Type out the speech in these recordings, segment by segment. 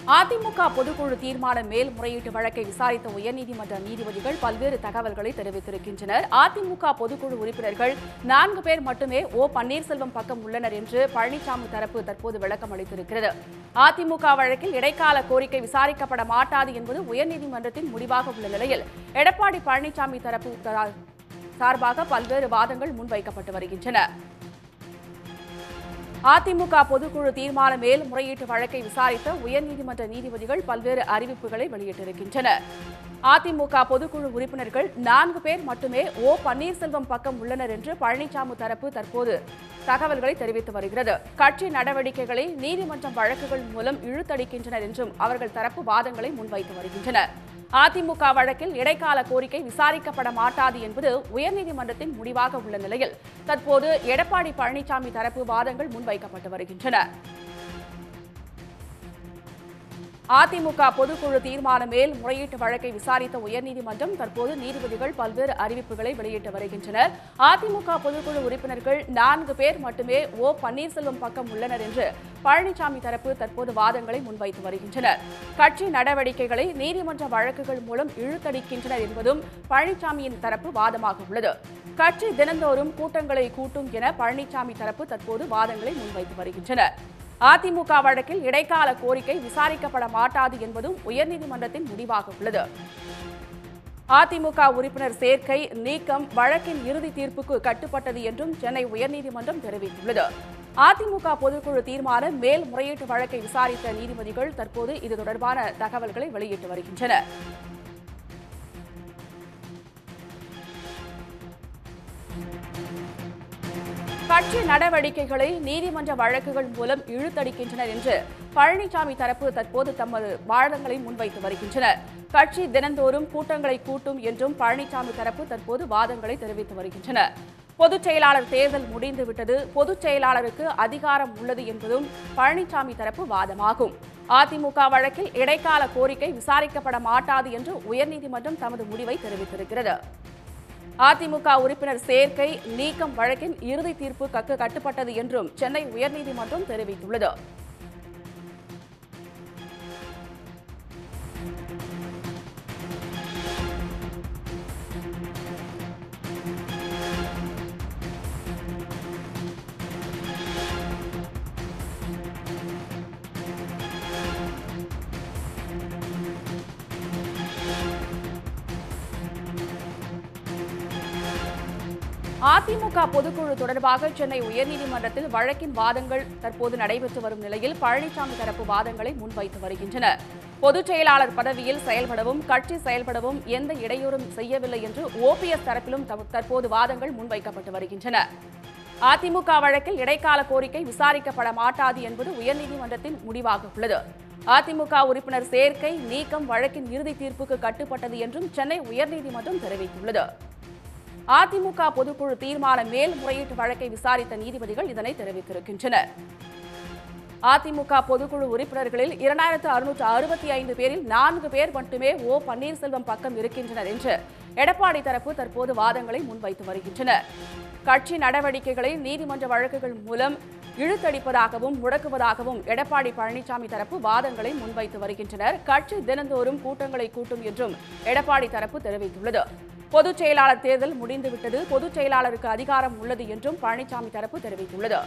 அதிமுக பொதுக்குழு தீர்மான மேல்முறையீட்டு வழக்கை விசாரித்த உயர்நீதிமன்ற நீதிபதிகள் பல்வேறு தகவல்களை தெரிவித்திருக்கின்றனர் அதிமுக பொதுக்குழு உறுப்பினர்கள் நான்கு பேர் மட்டுமே ஓ பன்னீர்செல்வம் பக்கம் உள்ளனர் என்று பழனிசாமி தரப்பு தற்போது விளக்கம் அளித்திருக்கிறது அதிமுக வழக்கில் இடைக்கால கோரிக்கை விசாரிக்கப்பட மாட்டாது என்பது உயர்நீதிமன்றத்தின் முடிவாக உள்ள நிலையில் எடப்பாடி பழனிசாமி தரப்பு தா- சார்பாக பல்வேறு வாதங்கள் முன்வைக்கப்பட்டு வருகின்றன அதிமுக பொதுக்குழு தீர்மான மேல்முறையீட்டு வழக்கை விசாரித்த உயர்நீதிமன்ற நீதிபதிகள் பல்வேறு அறிவிப்புகளை வெளியிட்டிருக்கின்றனர் அதிமுக பொதுக்குழு உறுப்பினர்கள் நான்கு பேர் மட்டுமே ஓ பன்னீர்செல்வம் பக்கம் உள்ளனர் என்று பழனிசாமி தரப்பு தற்போது தகவல்களை தெரிவித்து வருகிறது கட்சி நடவடிக்கைகளை நீதிமன்றம் வழக்குகள் மூலம் இழுத்தடிக்கின்றனர் என்றும் அவர்கள் தரப்பு வாதங்களை முன்வைத்து வருகின்றனர் அதிமுக வழக்கில் இடைக்கால கோரிக்கை விசாரிக்கப்பட மாட்டாது என்பது உயர்நீதிமன்றத்தின் முடிவாக உள்ள நிலையில் தற்போது எடப்பாடி பழனிசாமி தரப்பு வாதங்கள் முன்வைக்கப்பட்டு வருகின்றன அதிமுக பொதுக்குழு தீர்மான மேல் முறையீட்டு வழக்கை விசாரித்த உயர்நீதிமன்றம் தற்போது நீதிபதிகள் பல்வேறு அறிவிப்புகளை வெளியிட்டு வருகின்றனர் அதிமுக பொதுக்குழு உறுப்பினர்கள் நான்கு பேர் மட்டுமே ஓ பன்னீர்செல்வம் பக்கம் உள்ளனர் என்று பழனிசாமி தரப்பு தற்போது வாதங்களை முன்வைத்து வருகின்றனர் கட்சி நடவடிக்கைகளை நீதிமன்ற வழக்குகள் மூலம் இழுத்தடிக்கின்றனர் என்பதும் பழனிசாமியின் தரப்பு வாதமாக உள்ளது கட்சி தினந்தோறும் கூட்டங்களை கூட்டும் என பழனிசாமி தரப்பு தற்போது வாதங்களை முன்வைத்து வருகின்றனர் அதிமுக வழக்கில் இடைக்கால கோரிக்கை விசாரிக்கப்பட மாட்டாது என்பதும் உயர்நீதிமன்றத்தின் முடிவாக உள்ளது அதிமுக உறுப்பினர் சேர்க்கை நீக்கம் வழக்கின் இறுதி தீர்ப்புக்கு கட்டுப்பட்டது என்றும் சென்னை உயர்நீதிமன்றம் தெரிவித்துள்ளது அதிமுக பொதுக்குழு தீர்மான மேல்முறையீட்டு வழக்கை விசாரித்த நீதிபதிகள் தற்போது இது தொடர்பான தகவல்களை வெளியிட்டு வருகின்றனர் கட்சி நடவடிக்கைகளை நீதிமன்ற வழக்குகள் மூலம் இழுத்தடிக்கின்றனர் என்று பழனிசாமி தரப்பு தற்போது தமது வாதங்களை முன்வைத்து வருகின்றனர் கட்சி தினந்தோறும் கூட்டங்களை கூட்டும் என்றும் பழனிசாமி தரப்பு தற்போது வாதங்களை தெரிவித்து வருகின்றனர் பொதுச் செயலாளர் தேர்தல் முடிந்துவிட்டது பொதுச் செயலாளருக்கு அதிகாரம் உள்ளது என்பதும் பழனிசாமி தரப்பு வாதமாகும் அதிமுக வழக்கில் இடைக்கால கோரிக்கை விசாரிக்கப்பட மாட்டாது என்று உயர்நீதிமன்றம் தமது முடிவை தெரிவித்திருக்கிறது அதிமுக உறுப்பினர் சேர்க்கை நீக்கம் வழக்கின் இறுதி தீர்ப்பு கக்கு கட்டுப்பட்டது என்றும் சென்னை உயர்நீதிமன்றம் தெரிவித்துள்ளது அதிமுக பொதுக்குழு தொடர்பாக சென்னை உயர்நீதிமன்றத்தில் வழக்கின் வாதங்கள் தற்போது நடைபெற்று வரும் நிலையில் பழனிசாமி தரப்பு வாதங்களை முன்வைத்து வருகின்றனர் பொதுச் செயலாளர் பதவியில் செயல்படவும் கட்சி செயல்படவும் எந்த இடையூறும் செய்யவில்லை என்று ஓபிஎஸ் தரப்பிலும் தவ- தற்போது வாதங்கள் முன்வைக்கப்பட்டு வருகின்றன அதிமுக வழக்கில் இடைக்கால கோரிக்கை விசாரிக்கப்பட மாட்டாது என்பது உயர்நீதிமன்றத்தின் முடிவாக உள்ளது அதிமுக உறுப்பினர் சேர்க்கை நீக்கம் வழக்கின் இறுதி தீர்ப்புக்கு கட்டுப்பட்டது என்றும் சென்னை உயர்நீதிமன்றம் தெரிவித்துள்ளது அதிமுக பொதுக்குழு தீர்மான மேல்முறையீட்டு வழக்கை விசாரித்த நீதிபதிகள் இதனை தெரிவித்திருக்கின்றனர் அதிமுக பொதுக்குழு உறுப்பினர்களில் இரண்டாயிரத்து அறுநூற்று அறுபத்தி ஐந்து பேரில் நான்கு பேர் மட்டுமே ஓ பன்னீர்செல்வம் பக்கம் இருக்கின்றனர் என்று எடப்பாடி தரப்பு தற்போது வாதங்களை முன்வைத்து வருகின்றனர் கட்சி நடவடிக்கைகளை நீதிமன்ற வழக்குகள் மூலம் இழுத்தடிப்பதாகவும் முடக்குவதாகவும் எடப்பாடி பழனிசாமி தரப்பு வாதங்களை முன்வைத்து வருகின்றனர் கட்சி தினந்தோறும் கூட்டங்களை கூட்டும் என்றும் எடப்பாடி தரப்பு தெரிவித்துள்ளது பொதுச் செயலாளர் தேர்தல் முடிந்துவிட்டது பொதுச் செயலாளருக்கு அதிகாரம் உள்ளது என்றும் பழனிசாமி தரப்பு தெரிவித்துள்ளது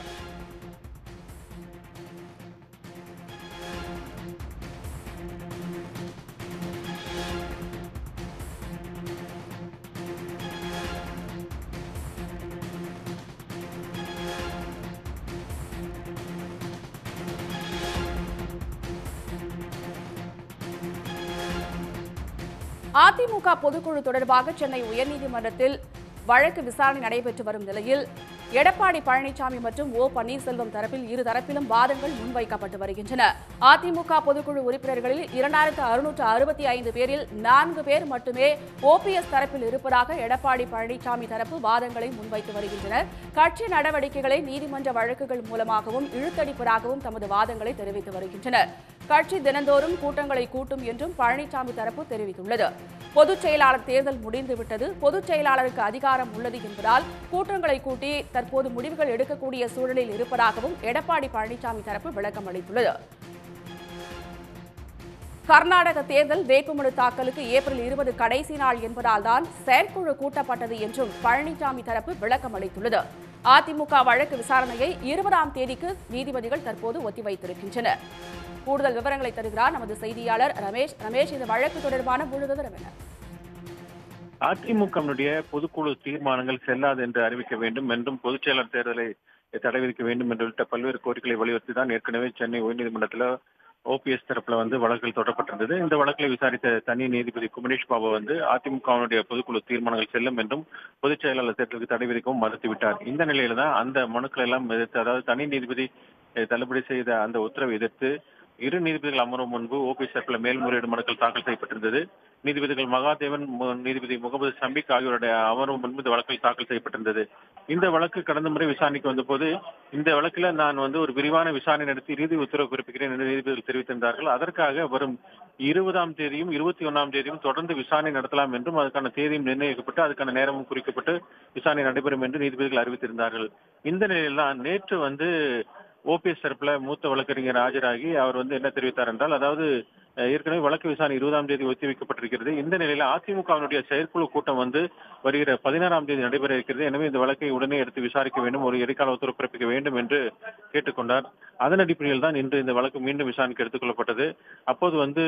அதிமுக பொதுக்குழு தொடர்பாக சென்னை உயர்நீதிமன்றத்தில் வழக்கு விசாரணை நடைபெற்று வரும் நிலையில் எடப்பாடி பழனிசாமி மற்றும் ஓ பன்னீர்செல்வம் தரப்பில் இரு தரப்பிலும் வாதங்கள் முன்வைக்கப்பட்டு வருகின்றன அதிமுக பொதுக்குழு உறுப்பினர்களில் இரண்டாயிரத்து அறுநூற்று அறுபத்தி ஐந்து பேரில் நான்கு பேர் மட்டுமே ஓபிஎஸ் தரப்பில் இருப்பதாக எடப்பாடி பழனிசாமி தரப்பு வாதங்களை முன்வைத்து வருகின்றனர் கட்சி நடவடிக்கைகளை நீதிமன்ற வழக்குகள் மூலமாகவும் இழுத்தடிப்பதாகவும் தமது வாதங்களை தெரிவித்து வருகின்றனர் கட்சி தினந்தோறும் கூட்டங்களை கூட்டும் என்றும் பழனிசாமி தரப்பு தெரிவித்துள்ளது பொதுச் செயலாளர் தேர்தல் முடிந்துவிட்டது பொதுச் செயலாளருக்கு அதிகாரம் உள்ளது என்பதால் கூட்டங்களை கூட்டி தற்போது முடிவுகள் எடுக்கக்கூடிய சூழலில் இருப்பதாகவும் எடப்பாடி பழனிசாமி தரப்பு விளக்கம் அளித்துள்ளது கர்நாடக தேர்தல் வேட்புமனு தாக்கலுக்கு ஏப்ரல் இருபது கடைசி நாள் என்பதால் தான் செயற்குழு கூட்டப்பட்டது என்றும் பழனிசாமி தரப்பு விளக்கம் அளித்துள்ளது அதிமுக வழக்கு விசாரணையை இருபதாம் தேதிக்கு நீதிபதிகள் தற்போது ஒத்திவைத்திருக்கின்றனர் கூடுதல் விவரங்களை தருகிறார் நமது செய்தியாளர் ரமேஷ் ரமேஷ் இந்த வழக்கு தொடர்பான முழு விவரம் என்ன அதிமுகவினுடைய பொதுக்குழு தீர்மானங்கள் செல்லாது என்று அறிவிக்க வேண்டும் என்றும் பொதுச் செயலர் தேர்தலை தடை விதிக்க வேண்டும் என்று உள்ளிட்ட பல்வேறு கோரிக்கைகளை வலியுறுத்தி தான் ஏற்கனவே சென்னை உயர்நீதிமன்றத்தில் ஓபிஎஸ் தரப்புல வந்து வழக்குகள் தொடரப்பட்டிருந்தது இந்த வழக்கில் விசாரித்த தனி நீதிபதி குமரேஷ் பாபு வந்து அதிமுகவினுடைய பொதுக்குழு தீர்மானங்கள் செல்லும் என்றும் பொதுச் செயலாளர் தேர்தலுக்கு தடை விதிக்கவும் மறுத்துவிட்டார் இந்த நிலையில தான் அந்த மனுக்களை எல்லாம் எதிர்த்து அதாவது தனி நீதிபதி அஹ், தள்ளுபடி செய்த அந்த உத்தரவை எதிர்த்து இரு நீதிபதிகள் அமரும் முன்பு ஓபிஎஸ் தரப்பில் மேல்முறையீடு மனுக்கள் தாக்கல் செய்யப்பட்டிருந்தது நீதிபதிகள் மகாதேவன் மு- நீதிபதி முகமது சம்பிக் ஆகியோருடைய அமர்வு முன்பு இந்த வழக்கில் தாக்கல் செய்யப்பட்டிருந்தது இந்த வழக்கு கடந்த முறை விசாரணைக்கு வந்தபோது இந்த வழக்கில் நான் வந்து ஒரு விரிவான விசாரணை நடத்தி இறுதி உத்தரவு பிறப்பிக்கிறேன் என்று நீதிபதிகள் தெரிவித்திருந்தார்கள் அதற்காக வரும் இருபதாம் தேதியும் இருபத்தி ஒன்னாம் தேதியும் தொடர்ந்து விசாரணை நடத்தலாம் என்றும் அதுக்கான தேதியும் நிர்ணயிக்கப்பட்டு அதுக்கான நேரமும் குறிக்கப்பட்டு விசாரணை நடைபெறும் என்று நீதிபதிகள் அறிவித்திருந்தார்கள் இந்த நிலையில் தான் நேற்று வந்து ஓபிஎஸ் தரப்புல மூத்த வழக்கறிஞர் ஆஜராகி அவர் வந்து என்ன தெரிவித்தார் என்றால் அதாவது அஹ், ஏற்கனவே வழக்கு விசாரணை இருபதாம் தேதி ஒத்திவைக்கப்பட்டிருக்கிறது இந்த நிலையில அதிமுகவினுடைய செயற்குழு கூட்டம் வந்து வருகிற பதினாறாம் தேதி நடைபெற இருக்கிறது எனவே இந்த வழக்கை உடனே எடுத்து விசாரிக்க வேண்டும் ஒரு இடைக்கால உத்தரவு பிறப்பிக்க வேண்டும் என்று கேட்டுக்கொண்டார் அதன் அடிப்படையில் தான் இன்று இந்த வழக்கு மீண்டும் விசாரணைக்கு எடுத்துக் கொள்ளப்பட்டது அப்போது வந்து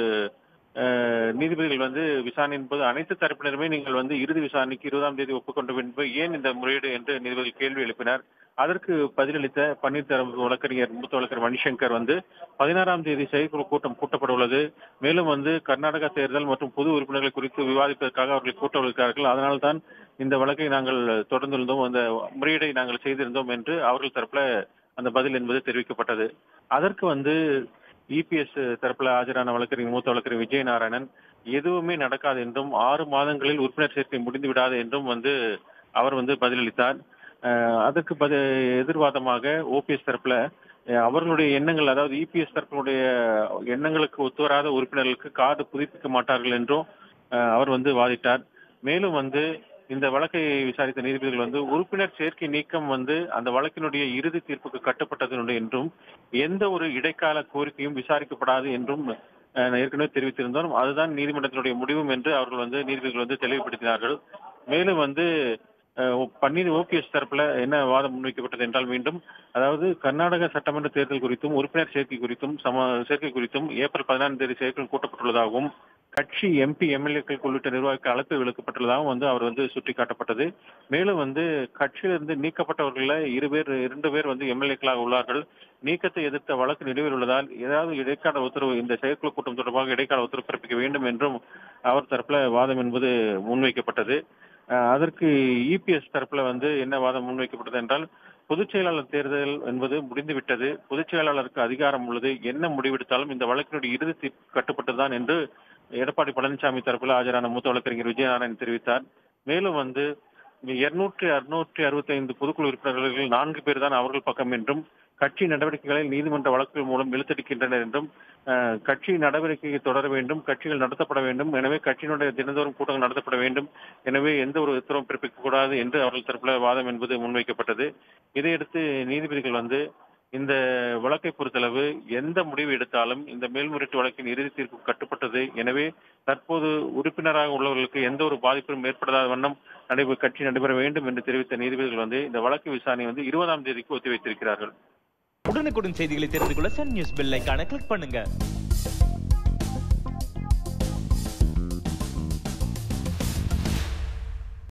அஹ், நீதிபதிகள் வந்து விசாரணையின் போது அனைத்து தரப்பினருமே நீங்கள் வந்து இறுதி விசாரணைக்கு இருபதாம் தேதி ஒப்புக்கொண்ட பின்பு ஏன் இந்த முறையீடு என்று நீதிபதிகள் கேள்வி எழுப்பினார் அதற்கு பதிலளித்த பன்னீர்தரப்பு வழக்கறிஞர் மூத்த வழக்கறிஞர் மணிசங்கர் வந்து பதினாறாம் தேதி செயற்குழு கூட்டம் கூட்டப்பட உள்ளது மேலும் வந்து கர்நாடகா தேர்தல் மற்றும் பொது உறுப்பினர்களை குறித்து விவாதிப்பதற்காக அவர்கள் கூட்ட இருக்கிறார்கள் அதனால் தான் இந்த வழக்கை நாங்கள் தொடர்ந்திருந்தோம் அந்த முறையீடை நாங்கள் செய்திருந்தோம் என்று அவர்கள் தரப்புல அந்த பதில் என்பது தெரிவிக்கப்பட்டது அதற்கு வந்து இபிஎஸ் தரப்புல ஆஜரான வழக்கறிஞர் மூத்த வழக்கறிஞர் விஜயநாராயணன் எதுவுமே நடக்காது என்றும் ஆறு மாதங்களில் உறுப்பினர் சேர்க்கை முடிந்து விடாது என்றும் வந்து அவர் வந்து பதிலளித்தார் அஹ் அதற்கு பதி எதிர்வாதமாக ஓபிஎஸ் தரப்புல அஹ் அவர்களுடைய எண்ணங்கள் அதாவது இபிஎஸ் தரப்பினுடைய எண்ணங்களுக்கு ஒத்துவராத உறுப்பினர்களுக்கு கார்டு புதுப்பிக்க மாட்டார்கள் என்றும் அஹ் அவர் வந்து வாதிட்டார் மேலும் வந்து இந்த வழக்கை விசாரித்த நீதிபதிகள் வந்து உறுப்பினர் சேர்க்கை நீக்கம் வந்து அந்த வழக்கினுடைய இறுதி தீர்ப்புக்கு கட்டுப்பட்டது என்றும் எந்த ஒரு இடைக்கால கோரிக்கையும் விசாரிக்கப்படாது என்றும் அஹ், ஏற்கனவே தெரிவித்திருந்தோம் அதுதான் நீதிமன்றத்தினுடைய முடிவும் என்று அவர்கள் வந்து நீதிபதிகள் வந்து தெளிவுபடுத்தினார்கள் மேலும் வந்து அஹ், பன்னீர் ஓபிஎஸ் தரப்புல என்ன வாதம் முன்வைக்கப்பட்டது என்றால் மீண்டும் அதாவது கர்நாடக சட்டமன்ற தேர்தல் குறித்தும் உறுப்பினர் சேர்க்கை குறித்தும் சம சேர்க்கை குறித்தும் ஏப்ரல் பதினாறாம் தேதி செயற்குழு கூட்டப்பட்டுள்ளதாகவும் கட்சி எம்பி எம்எல்ஏக்கள் உள்ளிட்ட நிர்வாகிக்கு அழைப்பு விடுக்கப்பட்டுள்ளதாகவும் வந்து அவர் வந்து சுட்டிக்காட்டப்பட்டது மேலும் வந்து கட்சியிலிருந்து நீக்கப்பட்டவர்கள இரு பேர் இரண்டு பேர் வந்து எம்எல்ஏக்களாக உள்ளார்கள் நீக்கத்தை எதிர்த்த வழக்கு நிலுவையில் உள்ளதால் ஏதாவது இடைக்கால உத்தரவு இந்த செயற்குழு கூட்டம் தொடர்பாக இடைக்கால உத்தரவு பிறப்பிக்க வேண்டும் என்றும் அவர் தரப்புல வாதம் என்பது முன்வைக்கப்பட்டது அஹ் அதற்கு இபிஎஸ் தரப்புல வந்து என்ன வாதம் முன்வைக்கப்பட்டது என்றால் பொதுச் செயலாளர் தேர்தல் என்பது முடிந்துவிட்டது பொதுச் செயலாளருக்கு அதிகாரம் உள்ளது என்ன முடிவெடுத்தாலும் இந்த வழக்கினுடைய இறுதி தீர்ப்பு கட்டுப்பட்டதுதான் என்று எடப்பாடி பழனிசாமி தரப்பில் ஆஜரான மூத்த வழக்கறிஞர் விஜயநாராயணன் தெரிவித்தார் மேலும் வந்து இருநூற்றி அறுநூற்றி அறுபத்தி ஐந்து பொதுக்குழு உறுப்பினர்கள் நான்கு பேர் தான் அவர்கள் பக்கம் என்றும் கட்சி நடவடிக்கைகளை நீதிமன்ற வழக்குகள் மூலம் இழுத்தடிக்கின்றனர் என்றும் அஹ், கட்சி நடவடிக்கையை தொடர வேண்டும் கட்சிகள் நடத்தப்பட வேண்டும் எனவே கட்சியினுடைய தினந்தோறும் கூட்டங்கள் நடத்தப்பட வேண்டும் எனவே எந்த ஒரு உத்தரவும் பிறப்பிக்க கூடாது என்று அவர்கள் தரப்புல வாதம் என்பது முன்வைக்கப்பட்டது இதையடுத்து நீதிபதிகள் வந்து இந்த வழக்கை பொறுத்தளவு எந்த முடிவு எடுத்தாலும் இந்த மேல்முறையீட்டு வழக்கின் இறுதி தீர்ப்பு கட்டுப்பட்டது எனவே தற்போது உறுப்பினராக உள்ளவர்களுக்கு எந்த ஒரு பாதிப்பும் ஏற்படாத வண்ணம் நடைபெற கட்சி நடைபெற வேண்டும் என்று தெரிவித்த நீதிபதிகள் வந்து இந்த வழக்கு விசாரணை வந்து இருபதாம் தேதிக்கு ஒத்திவைத்திருக்கிறார்கள் உடனுக்குடன் செய்திகளை தெரிந்து கொள்ள சன் நியூஸ் பெல் ஐகானை கிளிக் பண்ணுங்க